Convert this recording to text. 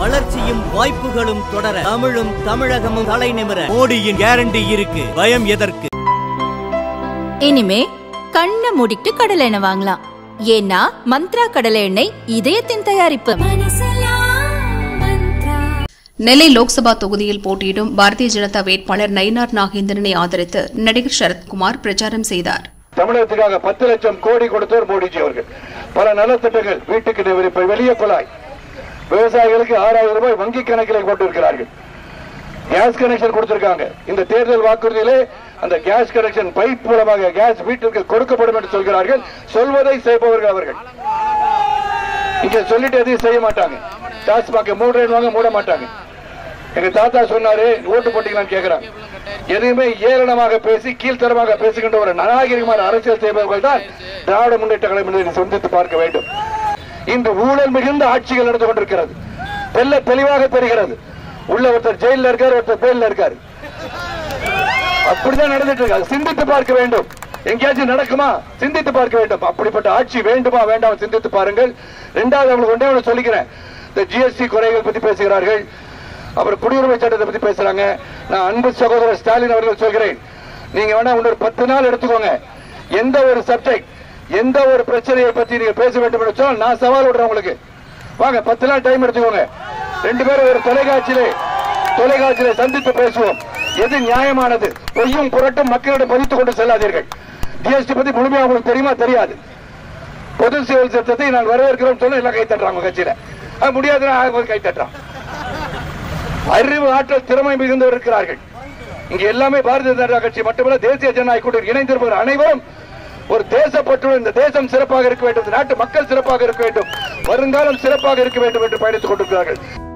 வளர்ச்சியும் வாய்ப்புகளும் தொடர தமிழும் தமிழகமும் தலை நிமிர மோடியின் கேரண்டி இருக்கு பயம் எதற்கு இனிமே கண்ணை மூடிட்டு கடலை எண்ணெய் வாங்கலாம் ஏன்னா மந்த்ரா கடலை எண்ணெய் இதயத்தின் தயாரிப்பு நெல்லை லோக்சபா தொகுதியில் போட்டியிடும் பாரதிய ஜனதா வேட்பாளர் நயினார் நாகேந்திரனை ஆதரித்து நடிகர் சரத்குமார் பிரச்சாரம் செய்தார் தமிழகத்துக்காக பத்து லட்சம் கோடி கொடுத்தவர் மோடிஜி அவர்கள் பல நலத்திட்டங்கள் வீட்டுக்கு டெலிவரி, இப்ப வெளியே குழாய் விவசாயிகளுக்கு ஆறாயிரம் ரூபாய் வங்கி கணக்கில் போட்டிருக்கிறார்கள் கேஸ் கனெக்ஷன் கொடுத்திருக்காங்க இந்த தேர்தல் வாக்குறுதியிலே அந்த கேஸ் கனெக்ஷன் பைப் மூலமாக கேஸ் வீட்டிற்கு கொடுக்கப்படும் என்று சொல்கிறார்கள் சொல்வதை செய்பவர்கள் அவர்கள் இங்க சொல்லிட்டு எதையும் செய்ய மாட்டாங்க டாஸ்மாக் மூன்று வாங்க மூட மாட்டாங்க எங்க தாத்தா சொன்னாரு ஓட்டு போட்டீங்களான்னு கேக்குறாங்க எதையுமே ஏளனமாக பேசி கீழ்த்தரமாக பேசுகின்ற ஒரு நாகரிகமான அரசியல் செய்பவர்கள் தான் திராவிட முன்னேற்ற கழகம் சொந்தித்து பார்க்க வேண்டும் இன்று ஊழல் மிகுந்த ஆட்சிகள் நடந்து கொண்டிருக்கிறது தெல்ல தெளிவாக தெரிகிறது உள்ள ஒருத்தர் ஜெயில இருக்காரு ஒருத்தர் பேர்ல இருக்காரு அப்படிதான் நடந்துட்டு இருக்காங்க சிந்தித்து பார்க்க வேண்டும் எங்கேயாச்சும் நடக்குமா சிந்தித்து பார்க்க வேண்டும் அப்படிப்பட்ட ஆட்சி வேண்டுமா வேண்டாம் சிந்தித்து பாருங்கள் ரெண்டாவது அவங்களுக்கு ஒன்றே ஒன்று சொல்லிக்கிறேன் இந்த ஜிஎஸ்டி குறைகள் பத்தி பேசுகிறார்கள் அப்புறம் குடியுரிமை சட்டத்தை பத்தி பேசுறாங்க நான் அன்பு சகோதரர் ஸ்டாலின் அவர்கள் சொல்கிறேன் நீங்க வேணா இன்னொரு பத்து நாள் எடுத்துக்கோங்க எந்த ஒரு சப்ஜெக்ட் எந்த ஒரு பிரச்சனையை பத்தி நீங்க பேச வேண்டும் என்று சொன்னால் நான் சவால் விடுறேன் உங்களுக்கு வாங்க பத்து நாள் டைம் எடுத்துக்கோங்க ரெண்டு பேரும் ஒரு தொலைக்காட்சியிலே தொலைக்காட்சியிலே சந்தித்து பேசுவோம் எது நியாயமானது பொய்யும் புரட்டும் மக்களிடம் பதித்துக் கொண்டு செல்லாதீர்கள் ஜிஎஸ்டி பத்தி முழுமையா உங்களுக்கு தெரியுமா தெரியாது பொது சிவில் சட்டத்தை நான் வரவேற்கிறோம் சொன்ன எல்லாம் கை தட்டுறாங்க உங்க கட்சியில அது முடியாதுன்னா அவங்க கை தட்டுறான் அறிவு ஆற்றல் திறமை மிகுந்தவர் இருக்கிறார்கள் இங்க எல்லாமே பாரதிய ஜனதா கட்சி மட்டுமல்ல தேசிய ஜனநாயக கூட்டணி இணைந்திருப்பவர் அனைவரும் ஒரு தேசப்பற்றுடன் இந்த தேசம் சிறப்பாக இருக்க வேண்டும் இந்த நாட்டு மக்கள் சிறப்பாக இருக்க வேண்டும் வருங்காலம் சிறப்பாக இருக்க வேண்டும் என்று பயணித்துக் கொண்டிருக்கிறார்கள்